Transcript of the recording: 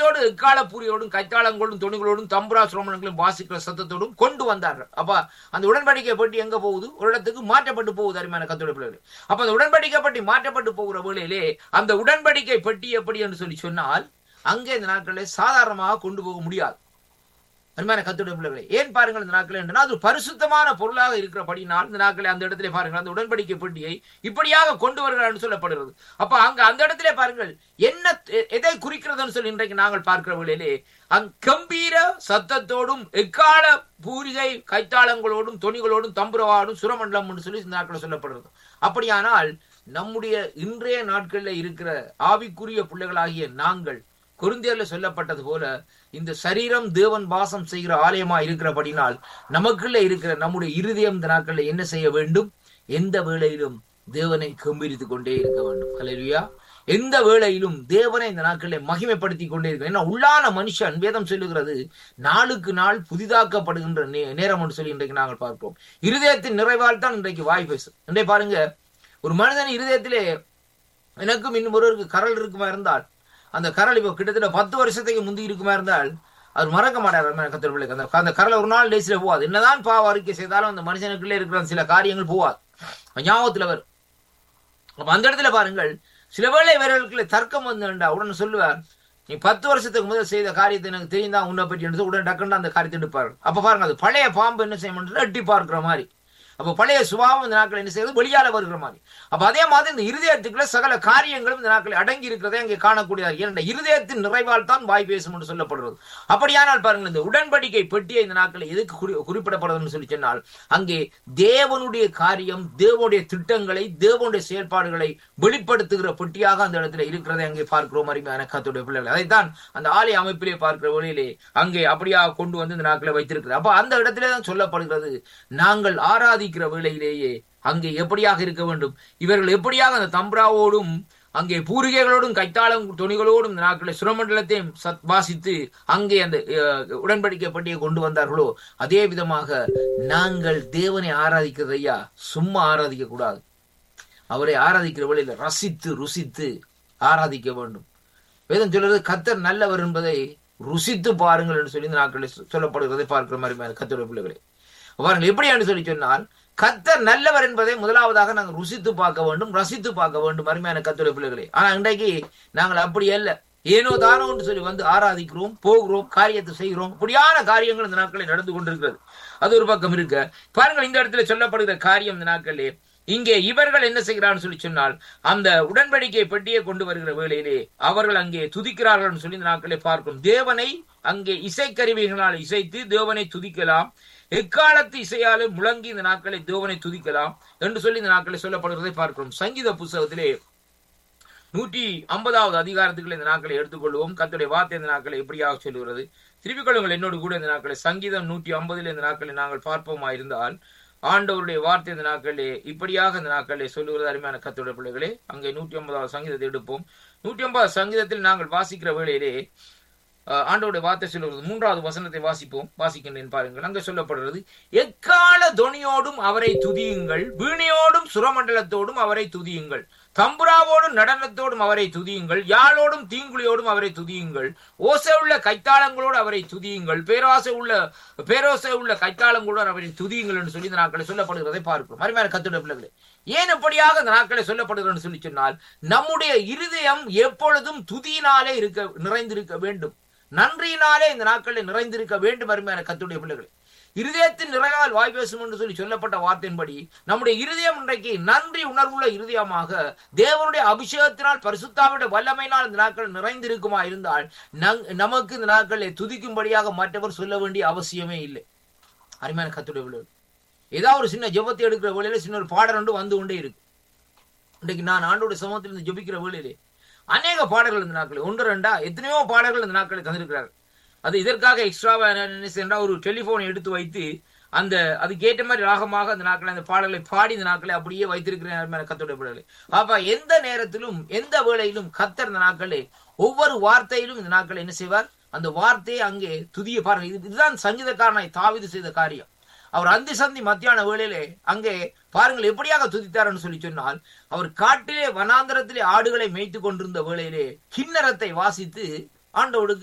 சத்தத்தோடு எக்கால பூரியோடும் கைத்தாளங்களோடும் துணிகளோடும் தம்புரா சிரோமணங்களும் வாசிக்கிற சத்தத்தோடும் கொண்டு வந்தார்கள் அப்ப அந்த உடன்படிக்கை பட்டி எங்க போகுது ஒரு இடத்துக்கு மாற்றப்பட்டு போகுது அருமையான கத்தோட பிள்ளைகளே அப்ப அந்த உடன்படிக்கை பட்டி மாற்றப்பட்டு போகிற வேளையிலே அந்த உடன்படிக்கை பெட்டி எப்படி என்று சொல்லி சொன்னால் அங்கே இந்த நாட்களில் சாதாரணமாக கொண்டு போக முடியாது அருமையான கத்துடைய பிள்ளைகளை ஏன் பாருங்கள் இந்த நாட்கள் என்றால் அது பரிசுத்தமான பொருளாக இருக்கிறபடினால் இந்த நாட்களை அந்த இடத்திலே பாருங்கள் அந்த உடன்படிக்கை பெட்டியை இப்படியாக கொண்டு வருகிறார் சொல்லப்படுகிறது அப்ப அங்க அந்த இடத்திலே பாருங்கள் என்ன எ- எதை குறிக்கிறதுன்னு சொல்லி இன்றைக்கு நாங்கள் பார்க்கிற வேளையிலே அங் கம்பீர சத்தத்தோடும் எக்கால பூரிகை கைத்தாளங்களோடும் தொனிகளோடும் தம்புரவாடும் சுரமண்டலம் என்று சொல்லி இந்த நாட்கள் சொல்லப்படுகிறது அப்படியானால் நம்முடைய இன்றைய நாட்களில் இருக்கிற ஆவிக்குரிய பிள்ளைகளாகிய நாங்கள் கொரிந்தியர்ல சொல்லப்பட்டது போல இந்த சரீரம் தேவன் வாசம் செய்கிற ஆலயமா இருக்கிறபடினால் நமக்குள்ள இருக்கிற நம்முடைய இருதயம் இந்த நாட்களில் என்ன செய்ய வேண்டும் எந்த வேளையிலும் தேவனை கம்பீரித்துக் கொண்டே இருக்க வேண்டும் ஹalleluya எந்த வேளையிலும் தேவனை இந்த நாட்களில் மகிமைப்படுத்தி கொண்டே இருக்க ஏன்னா உள்ளான மனுஷன் வேதம் சொல்லுகிறது நாளுக்கு நாள் புதிதாக்கப்படுகின்ற நே- நேரம் என்று சொல்லி இன்றைக்கு நாங்கள் பார்க்கிறோம் இருதயத்தின் நிறைவால் தான் இன்றைக்கு வாய் பேசும் இன்றைய பாருங்க ஒரு மனிதன் இருதயத்திலே எனக்கும் இன்னும் ஒருவருக்கு கரல் இருக்குமா இருந்தால் அந்த கரல் இப்போ கிட்டத்தட்ட பத்து வருஷத்துக்கு முந்தி இருக்குமா இருந்தால் அவர் மறக்க மாட்டார் கத்தர் பிள்ளைக்கு அந்த அந்த கரல் ஒரு நாள் டேஸ்ல போகாது என்னதான் பாவ அறிக்கை செய்தாலும் அந்த மனுஷனுக்குள்ளே இருக்கிற சில காரியங்கள் போகாது ஞாபகத்துல வரும் அப்ப அந்த இடத்துல பாருங்கள் சில வேளை இவர்களுக்குள்ள தர்க்கம் வந்துண்டா உடனே சொல்லுவார் நீ பத்து வருஷத்துக்கு முதல் செய்த காரியத்தை எனக்கு தெரியுதா உன்னை பற்றி என்று உடனே டக்குன்னு அந்த காரியத்தை எடுப்பார் அப்ப பாருங்க அது பழைய பாம்பு என்ன செய்ய முடியும் எட்டி பார்க்கிற மாதிரி அப்ப பழைய சுபாவம் இந்த நாட்கள் என்ன செய்யுது வெளியால வருகிற மாதிரி அப்ப அதே மாதிரி இந்த இருதயத்துக்குள்ள சகல காரியங்களும் இந்த நாட்களில் அடங்கி இருக்கிறதை அங்கே காணக்கூடியது ஏனென்ற இருதயத்தின் நிறைவால் தான் வாய் பேசும் என்று சொல்லப்படுறது அப்படியானால் பாருங்கள் இந்த உடன்படிக்கை பெட்டியை இந்த நாட்களில் எதுக்கு குறி குறிப்பிடப்படுறதுன்னு சொல்லி சொன்னால் அங்கே தேவனுடைய காரியம் தேவனுடைய திட்டங்களை தேவனுடைய செயல்பாடுகளை வெளிப்படுத்துகிற பெட்டியாக அந்த இடத்துல இருக்கிறதை அங்கே பார்க்கிறோம் அருமையான கத்துடைய பிள்ளைகள் அதைத்தான் அந்த ஆலய அமைப்பிலே பார்க்கிற வழியிலே அங்கே அப்படியாக கொண்டு வந்து இந்த நாட்களை வைத்திருக்கிறது அப்ப அந்த இடத்திலே தான் சொல்லப்படுகிறது நாங்கள் ஆராதிக்கிற வேளையிலேயே அங்கே எப்படியாக இருக்க வேண்டும் இவர்கள் எப்படியாக அந்த தம்ப்ராவோடும் அங்கே பூரிகைகளோடும் கைத்தாளம் துணிகளோடும் இந்த நாட்களை சுரமண்டலத்தையும் சத் வாசித்து அங்கே அந்த அஹ், உடன்படிக்கை பட்டியை கொண்டு வந்தார்களோ அதே விதமாக நாங்கள் தேவனை ஆராதிக்கிறது ஐயா சும்மா ஆராதிக்க கூடாது அவரை ஆராதிக்கிற வழியில் ரசித்து ருசித்து ஆராதிக்க வேண்டும் வேதம் சொல்றது கத்தர் நல்லவர் என்பதை ருசித்து பாருங்கள் என்று சொல்லி இந்த நாட்களில் சொ- சொல்லப்படுகிறதை பார்க்கிற மாதிரி கத்தருடைய பிள்ளைகளே பாருங்கள் எப்படி என்று சொல்லி சொன்னால் கத்தர் நல்லவர் என்பதை முதலாவதாக நாங்கள் ருசித்து பார்க்க வேண்டும் ரசித்து பார்க்க வேண்டும் அருமையான கத்தருடைய பிள்ளைகளே ஆனா இன்றைக்கு நாங்கள் அப்படி அல்ல ஏனோ தானோ என்று சொல்லி வந்து ஆராதிக்கிறோம் போகிறோம் காரியத்தை செய்கிறோம் இப்படியான காரியங்கள் இந்த நாட்களில் நடந்து கொண்டிருக்கிறது அது ஒரு பக்கம் இருக்க பாருங்கள் இந்த இடத்துல சொல்லப்படுகிற காரியம் இந்த நாட்களிலே இங்கே இவர்கள் என்ன செய்கிறார்கள் சொல்லி சொன்னால் அந்த உடன்படிக்கை பெட்டியை கொண்டு வருகிற வேளையிலே அவர்கள் அங்கே துதிக்கிறார்கள் என்று சொல்லி இந்த நாட்களை பார்க்கும் தேவனை அங்கே இசைக்கருவிகளால் இசைத்து தேவனை துதிக்கலாம் எக்காலத்து இசையாலும் முழங்கி இந்த நாட்களை தேவனை துதிக்கலாம் என்று சொல்லி இந்த நாட்களை சொல்லப்படுகிறதை பார்க்கிறோம் சங்கீத புஸ்தகத்திலே நூற்றி ஐம்பதாவது அதிகாரத்துக்குள்ள இந்த நாட்களை எடுத்துக்கொள்வோம் கத்துடைய வார்த்தை இந்த நாட்களை எப்படியாக சொல்லுகிறது திருப்பிக் கொள்ளுங்கள் என்னோடு கூட இந்த நாட்களை சங்கீதம் நூற்றி ஐம்பதில் இந்த நாட்களை நாங்கள் பார்ப்போமா இருந்தால் ஆண்டவருடைய வார்த்தை இந்த நாட்களிலே இப்படியாக இந்த நாட்களிலே சொல்லுகிறது அருமையான கத்துடைய பிள்ளைகளே அங்கே நூற்றி ஐம்பதாவது சங்கீதத்தை எடுப்போம் நூற்றி ஐம்பது சங்கீதத்தில் நாங்கள் வாசிக்கிற வேளையிலே அஹ், ஆண்டவருடைய வார்த்தை சொல்லுகிறது மூன்றாவது வசனத்தை வாசிப்போம் வாசிக்கின்றேன் பாருங்கள் அங்கே சொல்லப்படுகிறது எக்கால தொனியோடும் அவரை துதியுங்கள் வீணையோடும் சுரமண்டலத்தோடும் அவரை துதியுங்கள் தம்புராவோடும் நடனத்தோடும் அவரை துதியுங்கள் யாழோடும் தீங்குழியோடும் அவரை துதியுங்கள் ஓசை உள்ள கைத்தாளங்களோடு அவரை துதியுங்கள் பேராசை உள்ள பேரோசை உள்ள கைத்தாளங்களோடு அவரை துதியுங்கள் என்று சொல்லி இந்த நாட்களை சொல்லப்படுகிறதை பார்க்கிறோம் அருமையான கத்துடைய பிள்ளைகளே ஏன் இப்படியாக இந்த நாட்களை சொல்லப்படுகிறது சொல்லி சொன்னால் நம்முடைய இருதயம் எப்பொழுதும் துதியினாலே இருக்க நிறைந்திருக்க வேண்டும் நன்றியினாலே இந்த நாட்களில் நிறைந்திருக்க வேண்டும் அருமையான கத்துடைய பிள்ளைகளே இருதயத்தின் நிறைவால் வாய் பேசும் என்று சொல்லி சொல்லப்பட்ட வார்த்தையின்படி நம்முடைய இருதயம் இன்றைக்கு நன்றி உணர்வுள்ள இருதயமாக தேவனுடைய அபிஷேகத்தினால் பரிசுத்தாவுடைய வல்லமையினால் இந்த நாட்கள் நிறைந்திருக்குமா இருந்தால் நங்- நமக்கு இந்த நாட்களில் துதிக்கும்படியாக மற்றவர் சொல்ல வேண்டிய அவசியமே இல்லை அருமையான கத்துடைய பிள்ளைகள் ஏதாவது ஒரு சின்ன ஜெபத்தை எடுக்கிற வேளையில சின்ன ஒரு பாடல் ஒன்று வந்து கொண்டே இருக்கு இன்றைக்கு நான் ஆண்டோட சமூகத்திலிருந்து ஜெபிக்கிற வேளையிலே அநேக பாடல்கள் இந்த நாட்களில் ஒன்று ரெண்டா எத்தனையோ பாடல்கள் இந்த நாட்களில் தந்திருக்கிறார் அது இதற்காக எக்ஸ்ட்ராவா என்ன சென்றா ஒரு டெலிபோனை எடுத்து வைத்து அந்த அதுக்கு ஏற்ற மாதிரி ராகமாக அந்த நாட்களை அந்த பாடல்களை பாடி இந்த நாட்களை அப்படியே வைத்திருக்கிறேன் கத்தோட பாடலை அப்ப எந்த நேரத்திலும் எந்த வேளையிலும் கத்தர் இந்த நாட்களே ஒவ்வொரு வார்த்தையிலும் இந்த நாட்களை என்ன செய்வார் அந்த வார்த்தையை அங்கே துதிய பாருங்க இது இதுதான் சங்கீதக்காரனை தாவிது செய்த காரியம் அவர் அந்தி சந்தி மத்தியான வேளையிலே அங்கே பாருங்கள் எப்படியாக துதித்தார்னு சொல்லி சொன்னால் அவர் காட்டிலே வனாந்தரத்திலே ஆடுகளை மேய்த்து கொண்டிருந்த வேளையிலே கிண்ணறத்தை வாசித்து ஆண்டவருக்கு